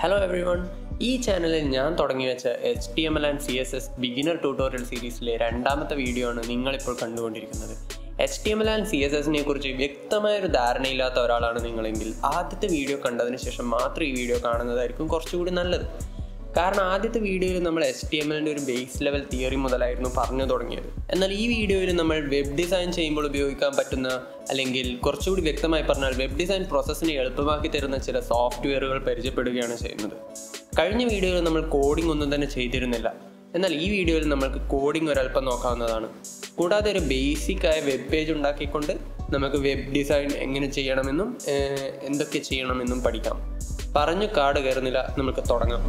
hello every one ഈ ചാനലിൽ ഞാൻ തുടങ്ങി വെച്ച H T M L and C S S beginner tutorial സീരീസിലെ രണ്ടാമത്തെ വീഡിയോ ആണ് നിങ്ങളിപ്പോൾ കണ്ടുകൊണ്ടിരിക്കുന്നത് H T M L and C S എസിനെ കുറിച്ച് വ്യക്തമായ ഒരു ധാരണയില്ലാത്ത ഒരാളാണ് നിങ്ങളെങ്കിൽ ആദ്യത്തെ വീഡിയോ കണ്ടതിന് ശേഷം മാത്രം ഈ വീഡിയോ കാണുന്നതായിരിക്കും കുറച്ചുകൂടി നല്ലത് കാരണം ആദ്യത്തെ വീഡിയോയിൽ നമ്മൾ എച്ച് ടി എം എല്ലിൻ്റെ ഒരു ബേസ് ലെവൽ തിയറി മുതലായിരുന്നു പറഞ്ഞു തുടങ്ങിയത് എന്നാൽ ഈ വീഡിയോയിൽ നമ്മൾ വെബ് ഡിസൈൻ ചെയ്യുമ്പോൾ ഉപയോഗിക്കാൻ പറ്റുന്ന അല്ലെങ്കിൽ കുറച്ചുകൂടി വ്യക്തമായി പറഞ്ഞാൽ വെബ് ഡിസൈൻ പ്രോസസ്സിനെ എളുപ്പമാക്കി തരുന്ന ചില സോഫ്റ്റ്വെയറുകൾ പരിചയപ്പെടുകയാണ് ചെയ്യുന്നത് കഴിഞ്ഞ വീഡിയോയിൽ നമ്മൾ കോഡിംഗ് ഒന്നും തന്നെ ചെയ്തിരുന്നില്ല എന്നാൽ ഈ വീഡിയോയിൽ നമ്മൾക്ക് കോഡിംഗ് ഒരല്പം നോക്കാവുന്നതാണ് കൂടാതെ ഒരു ബേസിക് ആയ വെബ് പേജ് ഉണ്ടാക്കിക്കൊണ്ട് നമുക്ക് വെബ് ഡിസൈൻ എങ്ങനെ ചെയ്യണമെന്നും ഏഹ്, എന്തൊക്കെ ചെയ്യണമെന്നും പഠിക്കാം പറഞ്ഞു കാട് കയറുന്നില്ല നമുക്ക് തുടങ്ങാം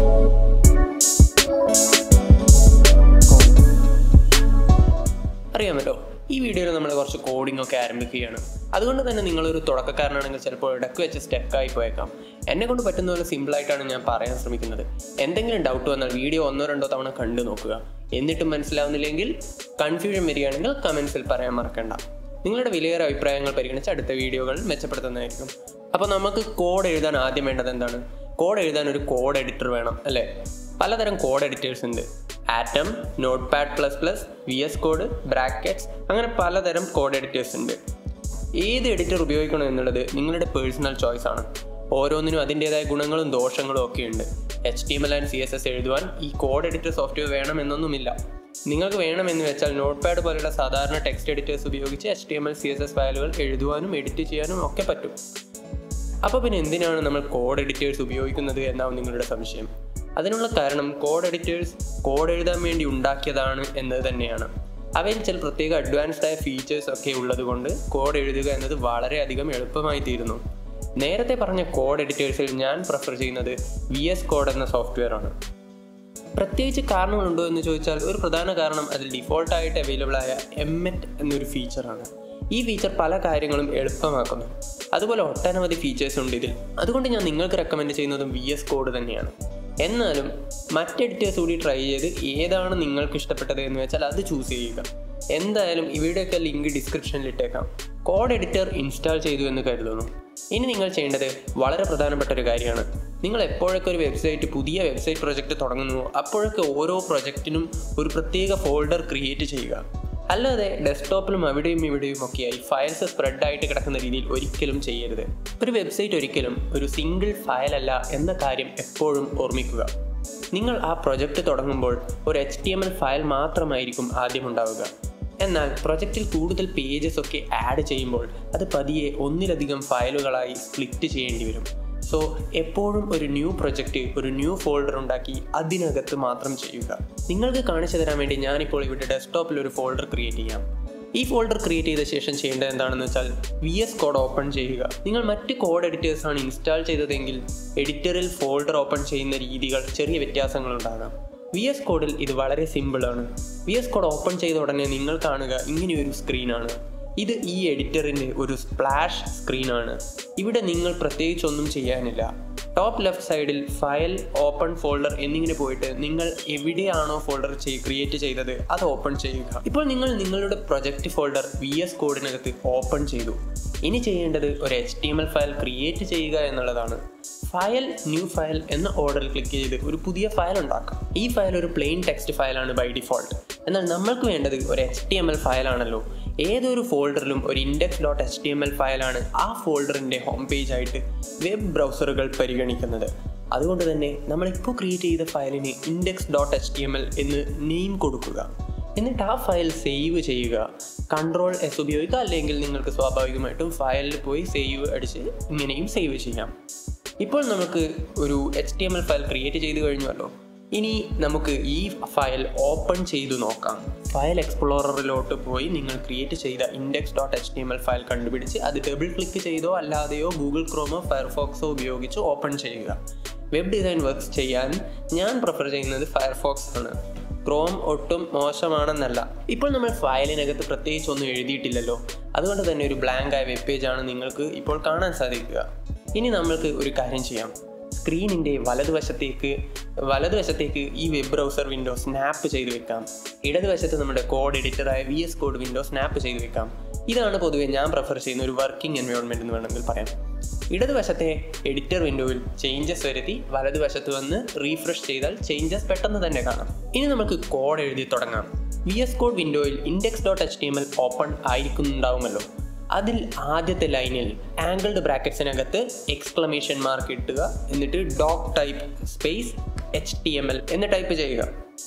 അറിയാമല്ലോ ഈ വീഡിയോയിൽ നമ്മൾ കുറച്ച് കോഡിംഗ് ഒക്കെ ആരംഭിക്കുകയാണ് അതുകൊണ്ട് തന്നെ നിങ്ങളൊരു തുടക്കക്കാരനാണെങ്കിൽ ചിലപ്പോൾ ഇടയ്ക്ക് വെച്ച് സ്റ്റെക്കായി പോയേക്കാം എന്നെ കൊണ്ട് പറ്റുന്ന പോലെ സിമ്പിളായിട്ടാണ് ഞാൻ പറയാൻ ശ്രമിക്കുന്നത് എന്തെങ്കിലും ഡൗട്ട് വന്നാൽ വീഡിയോ ഒന്നോ രണ്ടോ തവണ കണ്ടു നോക്കുക എന്നിട്ടും മനസ്സിലാവുന്നില്ലെങ്കിൽ കൺഫ്യൂഷൻ വരികയാണെങ്കിൽ കമൻസിൽ പറയാൻ മറക്കണ്ട നിങ്ങളുടെ വിലയേറെ അഭിപ്രായങ്ങൾ പരിഗണിച്ച് അടുത്ത വീഡിയോകൾ മെച്ചപ്പെടുത്തുന്നതായിരിക്കും അപ്പോൾ നമുക്ക് കോഡ് എഴുതാൻ ആദ്യം വേണ്ടത് എന്താണ് കോഡ് എഴുതാൻ ഒരു കോഡ് എഡിറ്റർ വേണം അല്ലേ പലതരം കോഡ് എഡിറ്റേഴ്സ് ഉണ്ട് Atom notepad plus plus V S code brackets അങ്ങനെ പലതരം കോഡ് എഡിറ്റേഴ്സ് ഉണ്ട് ഏത് എഡിറ്റർ ഉപയോഗിക്കണം എന്നുള്ളത് നിങ്ങളുടെ പേഴ്സണൽ ചോയ്സ് ആണ് ഓരോന്നിനും അതിൻ്റെതായ ഗുണങ്ങളും ദോഷങ്ങളും ഒക്കെ ഉണ്ട് H T M L and C S S എഴുതുവാൻ ഈ കോഡ് എഡിറ്റർ സോഫ്റ്റ്വെയർ വേണമെന്നൊന്നുമില്ല നിങ്ങൾക്ക് വേണമെന്ന് വെച്ചാൽ നോട്ട് പാഡ് പോലുള്ള സാധാരണ ടെക്സ്റ്റ് എഡിറ്റേഴ്സ് ഉപയോഗിച്ച് H T M L C S S ഫയലുകൾ എഴുതുവാനും എഡിറ്റ് ചെയ്യാനും ഒക്കെ പറ്റും അപ്പോൾ പിന്നെ എന്തിനാണ് നമ്മൾ കോഡ് എഡിറ്റേഴ്സ് ഉപയോഗിക്കുന്നത് എന്നാവും നിങ്ങളുടെ സംശയം അതിനുള്ള കാരണം കോഡ് എഡിറ്റേഴ്സ് കോഡ് എഴുതാൻ വേണ്ടി ഉണ്ടാക്കിയതാണ് എന്നത് തന്നെയാണ് അവയിൽ ചില പ്രത്യേക അഡ്വാൻസ്ഡ് ആയ ഫീച്ചേഴ്സ് ഒക്കെ ഉള്ളതുകൊണ്ട് കോഡ് എഴുതുക എന്നത് വളരെയധികം എളുപ്പമായി തീരുന്നു നേരത്തെ പറഞ്ഞ കോഡ് എഡിറ്റേഴ്സിൽ ഞാൻ പ്രിഫർ ചെയ്യുന്നത് വി എസ് കോഡ് എന്ന സോഫ്റ്റ്വെയർ ആണ് പ്രത്യേകിച്ച് കാരണങ്ങളുണ്ടോ എന്ന് ചോദിച്ചാൽ ഒരു പ്രധാന കാരണം അതിൽ ഡിഫോൾട്ടായിട്ട് അവൈലബിൾ ആയ എം എറ്റ് എന്നൊരു ഫീച്ചറാണ് ഈ ഫീച്ചർ പല കാര്യങ്ങളും എളുപ്പമാക്കുന്നു അതുപോലെ ഒട്ടനവധി ഫീച്ചേഴ്സ് ഉണ്ട് ഇതിൽ അതുകൊണ്ട് ഞാൻ നിങ്ങൾക്ക് റെക്കമെൻഡ് ചെയ്യുന്നതും വി എസ് കോഡ് തന്നെയാണ് എന്നാലും മറ്റ് എഡിറ്റേഴ്സ് കൂടി ട്രൈ ചെയ്ത് ഏതാണ് നിങ്ങൾക്ക് ഇഷ്ടപ്പെട്ടത് എന്ന് വെച്ചാൽ അത് ചൂസ് ചെയ്യുക എന്തായാലും ഇവിടെയൊക്കെ ലിങ്ക് ഡിസ്ക്രിപ്ഷനിൽ ഇട്ടേക്കാം കോഡ് എഡിറ്റർ ഇൻസ്റ്റാൾ ചെയ്തു എന്ന് കരുതുന്നു ഇനി നിങ്ങൾ ചെയ്യേണ്ടത് വളരെ പ്രധാനപ്പെട്ട ഒരു കാര്യമാണ് നിങ്ങൾ എപ്പോഴൊക്കെ ഒരു വെബ്സൈറ്റ് പുതിയ വെബ്സൈറ്റ് പ്രൊജക്റ്റ് തുടങ്ങുന്നുവോ അപ്പോഴൊക്കെ ഓരോ പ്രൊജക്റ്റിനും ഒരു പ്രത്യേക ഫോൾഡർ ക്രിയേറ്റ് ചെയ്യുക അല്ലാതെ ഡെസ്ക്ടോപ്പിലും അവിടെയും ഇവിടെയും ഒക്കെയായി ഫയൽസ് സ്പ്രെഡ് ആയിട്ട് കിടക്കുന്ന രീതിയിൽ ഒരിക്കലും ചെയ്യരുത് ഒരു വെബ്സൈറ്റ് ഒരിക്കലും ഒരു സിംഗിൾ ഫയൽ അല്ല എന്ന കാര്യം എപ്പോഴും ഓർമ്മിക്കുക നിങ്ങൾ ആ പ്രൊജക്റ്റ് തുടങ്ങുമ്പോൾ ഒരു H T M L file മാത്രമായിരിക്കും ആദ്യം ഉണ്ടാവുക എന്നാൽ പ്രൊജക്റ്റിൽ കൂടുതൽ പേജസ് ഒക്കെ ആഡ് ചെയ്യുമ്പോൾ അത് പതിയെ ഒന്നിലധികം ഫയലുകളായി സ്പ്ലിറ്റ് ചെയ്യേണ്ടി വരും സോ എപ്പോഴും ഒരു ന്യൂ പ്രൊജക്റ്റ് ഒരു ന്യൂ ഫോൾഡർ ഉണ്ടാക്കി അതിനകത്ത് മാത്രം ചെയ്യുക നിങ്ങൾക്ക് കാണിച്ചു തരാൻ വേണ്ടി ഞാനിപ്പോൾ ഇവിടെ ഡെസ്ക്ടോപ്പിൽ ഒരു ഫോൾഡർ ക്രിയേറ്റ് ചെയ്യാം ഈ ഫോൾഡർ ക്രിയേറ്റ് ചെയ്ത ശേഷം ചെയ്യേണ്ടത് എന്താണെന്ന് വെച്ചാൽ വി എസ് കോഡ് ഓപ്പൺ ചെയ്യുക നിങ്ങൾ മറ്റ് കോഡ് എഡിറ്റേഴ്സ് ആണ് ഇൻസ്റ്റാൾ ചെയ്തതെങ്കിൽ എഡിറ്ററിൽ ഫോൾഡർ ഓപ്പൺ ചെയ്യുന്ന രീതികൾ ചെറിയ വ്യത്യാസങ്ങളുണ്ടാകാം വി എസ് കോഡിൽ ഇത് വളരെ സിമ്പിളാണ് വി എസ് കോഡ് ഓപ്പൺ ചെയ്ത ഉടനെ നിങ്ങൾ കാണുക ഇങ്ങനെയൊരു സ്ക്രീനാണ് ഇത് ഈ എഡിറ്ററിൻ്റെ ഒരു സ്പ്ലാഷ് സ്ക്രീനാണ് ഇവിടെ നിങ്ങൾ പ്രത്യേകിച്ച് ഒന്നും ചെയ്യാനില്ല ടോപ്പ് ലെഫ്റ്റ് സൈഡിൽ ഫയൽ ഓപ്പൺ ഫോൾഡർ എന്നിങ്ങനെ പോയിട്ട് നിങ്ങൾ എവിടെയാണോ ഫോൾഡർ ക്രിയേറ്റ് ചെയ്തത് അത് ഓപ്പൺ ചെയ്യുക ഇപ്പോൾ നിങ്ങൾ നിങ്ങളുടെ പ്രൊജക്റ്റ് ഫോൾഡർ വി എസ് കോഡിനകത്ത് ഓപ്പൺ ചെയ്തു ഇനി ചെയ്യേണ്ടത് ഒരു H T M L file create ചെയ്യുക എന്നുള്ളതാണ് ഫയൽ ന്യൂ ഫയൽ എന്ന ഓർഡറിൽ ക്ലിക്ക് ചെയ്ത് ഒരു പുതിയ ഫയൽ ഉണ്ടാക്കാം ഈ ഫയൽ ഒരു പ്ലെയിൻ ടെക്സ്റ്റ് ഫയലാണ് ബൈ ഡിഫോൾട്ട് എന്നാൽ നമ്മൾക്ക് വേണ്ടത് ഒരു എച്ച് ടി എം എൽ ഫയലാണല്ലോ ഏതൊരു ഫോൾഡറിലും ഒരു index dot H T M L ഫയലാണ് ആ ഫോൾഡറിൻ്റെ ഹോം പേജ് ആയിട്ട് വെബ് ബ്രൗസറുകൾ പരിഗണിക്കുന്നത് അതുകൊണ്ട് തന്നെ നമ്മളിപ്പോൾ ക്രിയേറ്റ് ചെയ്ത ഫയലിന് index dot H T M L എന്ന് നെയിം കൊടുക്കുക എന്നിട്ട് ആ ഫയൽ സേവ് ചെയ്യുക കൺട്രോൾ എസ് ഉപയോഗിക്കുക അല്ലെങ്കിൽ നിങ്ങൾക്ക് സ്വാഭാവികമായിട്ടും ഫയലിൽ പോയി സേവ് അടിച്ച് ഇങ്ങനെയും സേവ് ചെയ്യാം ഇപ്പോൾ നമുക്ക് ഒരു H T M L file create ചെയ്ത് കഴിഞ്ഞുവല്ലോ ഇനി നമുക്ക് ഈ ഫയൽ ഓപ്പൺ ചെയ്തു നോക്കാം ഫയൽ എക്സ്പ്ലോററിലോട്ട് പോയി നിങ്ങൾ ക്രിയേറ്റ് ചെയ്ത index dot H T M L file കണ്ടുപിടിച്ച് അത് ഡബിൾ ക്ലിക്ക് ചെയ്തോ അല്ലാതെയോ ഗൂഗിൾ ക്രോമോ ഫയർഫോക്സോ ഉപയോഗിച്ച് ഓപ്പൺ ചെയ്യുക വെബ് ഡിസൈൻ വർക്ക്സ് ചെയ്യാൻ ഞാൻ പ്രിഫർ ചെയ്യുന്നത് ഫയർഫോക്സ് ആണ് ക്രോം ഒട്ടും മോശമാണെന്നല്ല ഇപ്പോൾ നമ്മൾ ഫയലിനകത്ത് പ്രത്യേകിച്ച് ഒന്നും എഴുതിയിട്ടില്ലല്ലോ അതുകൊണ്ട് തന്നെ ഒരു ബ്ലാങ്ക് ആയ വെബ് പേജാണ് നിങ്ങൾക്ക് ഇപ്പോൾ കാണാൻ സാധിക്കുക ഇനി നമ്മൾക്ക് ഒരു കാര്യം ചെയ്യാം സ്ക്രീനിൻ്റെ വലതുവശത്തേക്ക് വലതുവശത്തേക്ക് ഈ വെബ് ബ്രൗസർ വിൻഡോ സ്നാപ്പ് ചെയ്ത് വെക്കാം ഇടതുവശത്ത് നമ്മുടെ കോഡ് എഡിറ്ററായ V S code window snap ചെയ്ത് വെക്കാം ഇതാണ് പൊതുവെ ഞാൻ പ്രിഫർ ചെയ്യുന്ന ഒരു വർക്കിംഗ് എൻവയോൺമെൻറ്റ് എന്ന് വേണമെങ്കിൽ പറയാം ഇടതുവശത്തെ എഡിറ്റർ വിൻഡോയിൽ ചേഞ്ചസ് വരുത്തി വലതുവശത്ത് വന്ന് റീഫ്രഷ് ചെയ്താൽ ചേഞ്ചസ് പെട്ടെന്ന് തന്നെ കാണാം ഇനി നമുക്ക് കോഡ് എഴുതി തുടങ്ങാം വി എസ് കോഡ് വിൻഡോയിൽ index dot H T M L open ആയിരിക്കുന്നുണ്ടാവുമല്ലോ അതിൽ ആദ്യത്തെ ലൈനിൽ ആംഗിൾഡ് ബ്രാക്കറ്റ്സിനകത്ത് എക്സ്ക്ലമേഷൻ മാർക്ക് ഇട്ടുക എന്നിട്ട് doctype space H T M L എന്ന് ടൈപ്പ് ചെയ്യുക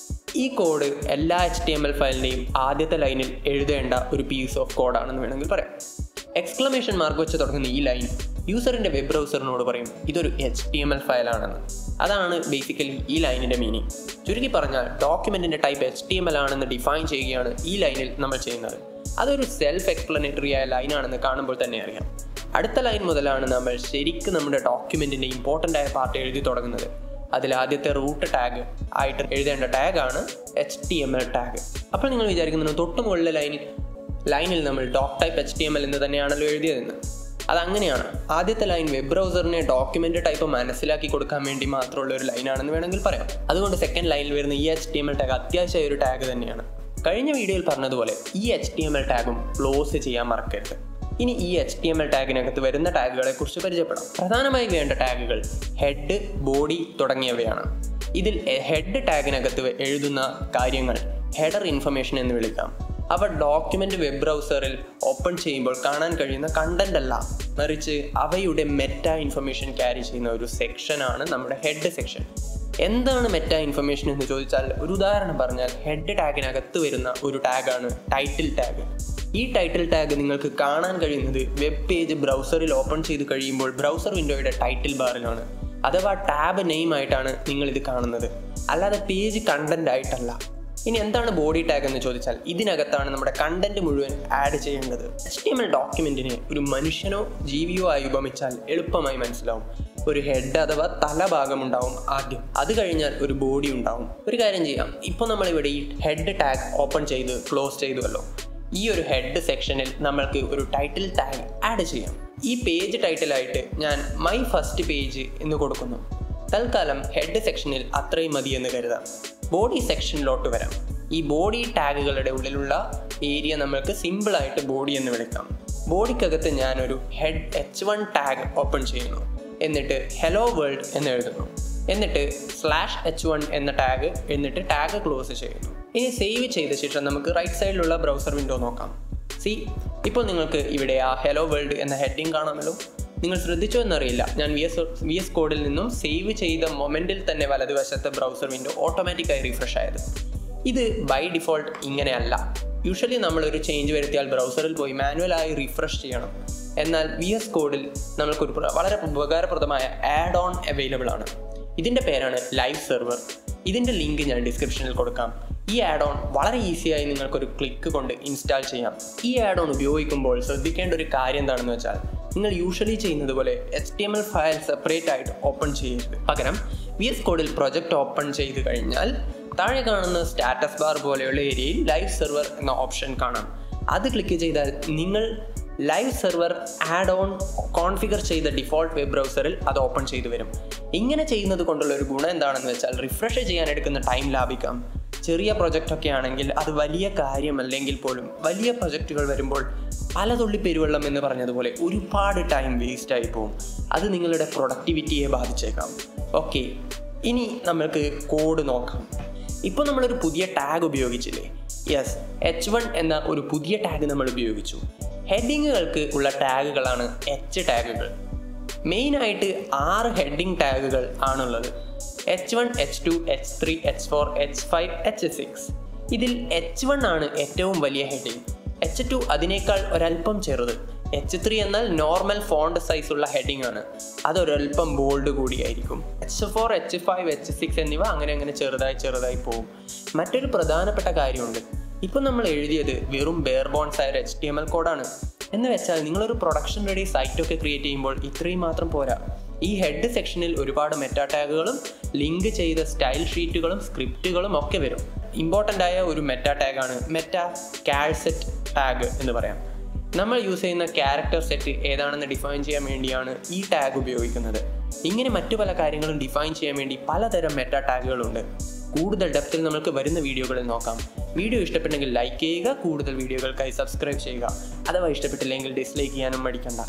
ഈ കോഡ് എല്ലാ എച്ച് ടി എം എൽ ഫയലിൻ്റെയും ആദ്യത്തെ ലൈനിൽ എഴുതേണ്ട ഒരു പീസ് ഓഫ് കോഡാണെന്ന് വേണമെങ്കിൽ പറയാം എക്സ്ക്ലമേഷൻ മാർക്ക് വെച്ച് തുടങ്ങുന്ന ഈ ലൈൻ യൂസറിൻ്റെ വെബ് ബ്രൗസറിനോട് പറയും ഇതൊരു എച്ച് ടി എം എൽ ഫയലാണെന്ന് അതാണ് ബേസിക്കലി ഈ ലൈനിൻ്റെ മീനിങ് ചുരുക്കി പറഞ്ഞാൽ ഡോക്യുമെൻറ്റിൻ്റെ type H T M L ആണെന്ന് ഡിഫൈൻ ചെയ്യുകയാണ് ഈ ലൈനിൽ നമ്മൾ ചെയ്യുന്നത് അതൊരു സെൽഫ് എക്സ്പ്ലനേറ്ററി ആയ ലൈനാണെന്ന് കാണുമ്പോൾ തന്നെ അറിയാം അടുത്ത ലൈൻ മുതലാണ് നമ്മൾ ശരിക്കും നമ്മുടെ ഡോക്യുമെൻറ്റിൻ്റെ ഇമ്പോർട്ടൻ്റ് ആയ പാർട്ട് എഴുതി തുടങ്ങുന്നത് അതിൽ ആദ്യത്തെ റൂട്ട് ടാഗ് ആയിട്ട് എഴുതേണ്ട ടാഗാണ് H T M L tag അപ്പോൾ നിങ്ങൾ വിചാരിക്കുന്നത് തൊട്ട് മുകളിലെ ലൈനിൽ ലൈനിൽ നമ്മൾ doctype H T M L എന്ന് തന്നെയാണല്ലോ എഴുതിയതെന്ന് അതങ്ങനെയാണ് ആദ്യത്തെ ലൈൻ വെബ് ബ്രൗസറിനെ ഡോക്യുമെന്റ് ടൈപ്പ് മനസ്സിലാക്കി കൊടുക്കാൻ വേണ്ടി മാത്രമുള്ള ഒരു ലൈനാണെന്ന് വേണമെങ്കിൽ പറയാം അതുകൊണ്ട് സെക്കൻഡ് ലൈനിൽ വരുന്ന ഈ H T M L tag അത്യാവശ്യമായ ഒരു ടാഗ് തന്നെയാണ് കഴിഞ്ഞ വീഡിയോയിൽ പറഞ്ഞതുപോലെ ഈ എച്ച് ടി എം എൽ ടാഗും ക്ലോസ് ചെയ്യാൻ മറക്കരുത് ഇനി ഈ എച്ച് ടി എം എൽ ടാഗിനകത്ത് വരുന്ന ടാഗുകളെ കുറിച്ച് പരിചയപ്പെടാം പ്രധാനമായി വേണ്ട ടാഗുകൾ ഹെഡ് ബോഡി തുടങ്ങിയവയാണ് ഇതിൽ ഹെഡ് ടാഗിനകത്ത് എഴുതുന്ന കാര്യങ്ങൾ ഹെഡർ ഇൻഫർമേഷൻ എന്ന് വിളിക്കാം അവ ഡോക്യുമെന്റ് വെബ് ബ്രൗസറിൽ ഓപ്പൺ ചെയ്യുമ്പോൾ കാണാൻ കഴിയുന്ന കണ്ടന്റ് അല്ല മറിച്ച് അവയുടെ മെറ്റ ഇൻഫർമേഷൻ ക്യാരി ചെയ്യുന്ന ഒരു സെക്ഷനാണ് നമ്മുടെ ഹെഡ് സെക്ഷൻ എന്താണ് മെറ്റ ഇൻഫർമേഷൻ എന്ന് ചോദിച്ചാൽ ഒരു ഉദാഹരണം പറഞ്ഞാൽ ഹെഡ് ടാഗിനകത്ത് വരുന്ന ഒരു ടാഗാണ് ടൈറ്റിൽ ടാഗ് ഈ ടൈറ്റിൽ ടാഗ് നിങ്ങൾക്ക് കാണാൻ കഴിയുന്നത് വെബ് പേജ് ബ്രൗസറിൽ ഓപ്പൺ ചെയ്ത് കഴിയുമ്പോൾ ബ്രൗസർ വിൻഡോയുടെ ടൈറ്റിൽ ബാറിലാണ് അഥവാ ടാബ് നെയിം ആയിട്ടാണ് നിങ്ങൾ ഇത് കാണുന്നത് അല്ലാതെ പേജ് കണ്ടന്റ് ആയിട്ടല്ല ഇനി എന്താണ് ബോഡി ടാഗ് എന്ന് ചോദിച്ചാൽ ഇതിനകത്താണ് നമ്മുടെ കണ്ടന്റ് മുഴുവൻ ആഡ് ചെയ്യേണ്ടത് എച്ച് ടി എം എൽ ഡോക്യുമെന്റിനെ ഒരു മനുഷ്യനോ ജീവിയോ ആയി ഉപമിച്ചാൽ എളുപ്പമായി മനസ്സിലാവും ഒരു ഹെഡ് അഥവാ തലഭാഗം ഉണ്ടാവും ആദ്യം അത് കഴിഞ്ഞാൽ ഒരു ബോഡി ഉണ്ടാവും ഒരു കാര്യം ചെയ്യാം ഇപ്പോൾ നമ്മളിവിടെ ഈ ഹെഡ് ടാഗ് ഓപ്പൺ ചെയ്ത് ക്ലോസ് ചെയ്തുവല്ലോ ഈ ഒരു ഹെഡ് സെക്ഷനിൽ നമ്മൾക്ക് ഒരു ടൈറ്റിൽ ടാഗ് ആഡ് ചെയ്യാം ഈ പേജ് ടൈറ്റിലായിട്ട് ഞാൻ മൈ ഫസ്റ്റ് പേജ് എന്ന് കൊടുക്കുന്നു തൽക്കാലം ഹെഡ് സെക്ഷനിൽ അത്രയും മതി എന്ന് കരുതാം ബോഡി സെക്ഷനിലോട്ട് വരാം ഈ ബോഡി ടാഗുകളുടെ ഉള്ളിലുള്ള ഏരിയ നമ്മൾക്ക് സിമ്പിളായിട്ട് ബോഡി എന്ന് വിളിക്കാം ബോഡിക്കകത്ത് ഞാനൊരു head H one tag open ചെയ്യുന്നു എന്നിട്ട് ഹലോ വേൾഡ് എന്ന് എഴുതുന്നു എന്നിട്ട് സ്ലാഷ് എച്ച് വൺ എന്ന ടാഗ് എന്നിട്ട് ടാഗ് ക്ലോസ് ചെയ്യുന്നു ഇനി സേവ് ചെയ്ത ശേഷം നമുക്ക് റൈറ്റ് സൈഡിലുള്ള ബ്രൗസർ വിൻഡോ നോക്കാം സി ഇപ്പോൾ നിങ്ങൾക്ക് ഇവിടെ ആ ഹലോ വേൾഡ് എന്ന ഹെഡിങ് കാണാമല്ലോ നിങ്ങൾ ശ്രദ്ധിച്ചോ എന്നറിയില്ല ഞാൻ വി എസ് വി എസ് കോഡിൽ നിന്നും സേവ് ചെയ്ത മൊമെൻറ്റിൽ തന്നെ വലതുവശത്തെ ബ്രൗസർ വിൻഡോ ഓട്ടോമാറ്റിക്കായി റീഫ്രഷ് ആയത് ഇത് ബൈ ഡിഫോൾട്ട് ഇങ്ങനെയല്ല യൂഷ്വലി നമ്മളൊരു ചേഞ്ച് വരുത്തിയാൽ ബ്രൗസറിൽ പോയി മാനുവലായി റീഫ്രഷ് ചെയ്യണം എന്നാൽ വി എസ് കോഡിൽ നമ്മൾക്കൊരു പ്ര- വളരെ ഉപകാരപ്രദമായ ആഡ് ഓൺ അവൈലബിൾ ആണ് ഇതിൻ്റെ പേരാണ് ലൈവ് സെർവർ ഇതിൻ്റെ ലിങ്ക് ഞാൻ ഡിസ്ക്രിപ്ഷനിൽ കൊടുക്കാം ഈ ആഡ് ഓൺ വളരെ ഈസിയായി നിങ്ങൾക്കൊരു ക്ലിക്ക് കൊണ്ട് ഇൻസ്റ്റാൾ ചെയ്യാം ഈ ആഡ് ഓൺ ഉപയോഗിക്കുമ്പോൾ ശ്രദ്ധിക്കേണ്ട ഒരു കാര്യം എന്താണെന്ന് വെച്ചാൽ നിങ്ങൾ യൂഷ്വലി ചെയ്യുന്നത് പോലെ H T M L file separate ആയിട്ട് ഓപ്പൺ ചെയ്യരുത് പകരം വി എസ് കോഡിൽ പ്രൊജക്റ്റ് ഓപ്പൺ ചെയ്ത് കഴിഞ്ഞാൽ താഴെ കാണുന്ന സ്റ്റാറ്റസ് ബാർ പോലെയുള്ള ഏരിയയിൽ ലൈവ് സെർവർ എന്ന ഓപ്ഷൻ കാണാം അത് ക്ലിക്ക് ചെയ്താൽ നിങ്ങൾ live server add on configure ചെയ്ത ഡിഫോൾട്ട് വെബ് ബ്രൗസറിൽ അത് ഓപ്പൺ ചെയ്തു വരും ഇങ്ങനെ ചെയ്യുന്നത് കൊണ്ടുള്ള ഒരു ഗുണം എന്താണെന്ന് വെച്ചാൽ റിഫ്രഷ് ചെയ്യാൻ എടുക്കുന്ന ടൈം ലാഭിക്കാം ചെറിയ പ്രൊജക്റ്റ് ഒക്കെ ആണെങ്കിൽ അത് വലിയ കാര്യമല്ലെങ്കിൽ പോലും വലിയ പ്രൊജക്റ്റുകൾ വരുമ്പോൾ പല തുള്ളി പെരുവെള്ളം എന്ന് പറഞ്ഞതുപോലെ ഒരുപാട് ടൈം വേസ്റ്റ് ആയി പോകും അത് നിങ്ങളുടെ പ്രൊഡക്ടിവിറ്റിയെ ബാധിച്ചേക്കാം ഓക്കെ ഇനി നമ്മൾക്ക് കോഡ് നോക്കാം ഇപ്പോൾ നമ്മളൊരു പുതിയ ടാഗ് ഉപയോഗിച്ചില്ലേ യെസ് എച്ച് വൺ എന്ന ഒരു പുതിയ ടാഗ് നമ്മൾ ഉപയോഗിച്ചു ഹെഡിങ്ങുകൾക്ക് ഉള്ള ടാഗുകളാണ് എച്ച് ടാഗുകൾ മെയിനായിട്ട് ആറ് ഹെഡിങ് ടാഗുകൾ ആണുള്ളത് H one H two H three H four H five H six ഇതിൽ എച്ച് വൺ ആണ് ഏറ്റവും വലിയ ഹെഡിങ് എച്ച് ടു അതിനേക്കാൾ ഒരല്പം ചെറുത് എച്ച് ത്രീ എന്നാൽ നോർമൽ ഫോണ്ട് സൈസ് ഉള്ള ഹെഡിങ് ആണ് അതൊരല്പം ബോൾഡ് കൂടിയായിരിക്കും H four H five H six എന്നിവ അങ്ങനെ അങ്ങനെ ചെറുതായി ചെറുതായി പോകും മറ്റൊരു പ്രധാനപ്പെട്ട കാര്യമുണ്ട് ഇപ്പം നമ്മൾ എഴുതിയത് വെറും ബെയർ ബോൺസ് ആയ എച്ച് ടി എം എൽ കോഡാണ് എന്ന് വെച്ചാൽ നിങ്ങളൊരു പ്രൊഡക്ഷൻ റെഡി സൈറ്റൊക്കെ ക്രിയേറ്റ് ചെയ്യുമ്പോൾ ഇത്രയും മാത്രം പോരാ ഈ ഹെഡ് സെക്ഷനിൽ ഒരുപാട് മെറ്റാ ടാഗുകളും ലിങ്ക് ചെയ്ത സ്റ്റൈൽ ഷീറ്റുകളും സ്ക്രിപ്റ്റുകളും ഒക്കെ വരും ഇമ്പോർട്ടൻ്റ് ആയ ഒരു മെറ്റാ ടാഗാണ് മെറ്റാ കാൽസെറ്റ് ടാഗ് എന്ന് പറയാം നമ്മൾ യൂസ് ചെയ്യുന്ന ക്യാരക്ടർ സെറ്റ് ഏതാണെന്ന് ഡിഫൈൻ ചെയ്യാൻ വേണ്ടിയാണ് ഈ ടാഗ് ഉപയോഗിക്കുന്നത് ഇങ്ങനെ മറ്റു പല കാര്യങ്ങളും ഡിഫൈൻ ചെയ്യാൻ വേണ്ടി പലതരം മെറ്റാ ടാഗുകളുണ്ട് കൂടുതൽ ഡെപ്തിൽ നമുക്ക് വരുന്ന വീഡിയോകളിൽ നോക്കാം വീഡിയോ ഇഷ്ടപ്പെട്ടെങ്കിൽ ലൈക്ക് ചെയ്യുക കൂടുതൽ വീഡിയോകൾക്കായി സബ്സ്ക്രൈബ് ചെയ്യുക അഥവാ ഇഷ്ടപ്പെട്ടില്ലെങ്കിൽ ഡിസ്ലൈക്ക് ചെയ്യാനും മടിക്കണ്ട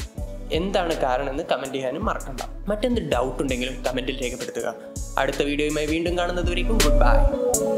എന്താണ് കാരണം എന്ന് കമൻറ്റ് ചെയ്യാനും മറക്കണ്ട മറ്റെന്ത് ഡൗട്ട് ഉണ്ടെങ്കിലും കമൻറ്റിൽ രേഖപ്പെടുത്തുക അടുത്ത വീഡിയോയുമായി വീണ്ടും കാണുന്നത് വരേക്കും ഗുഡ് ബൈ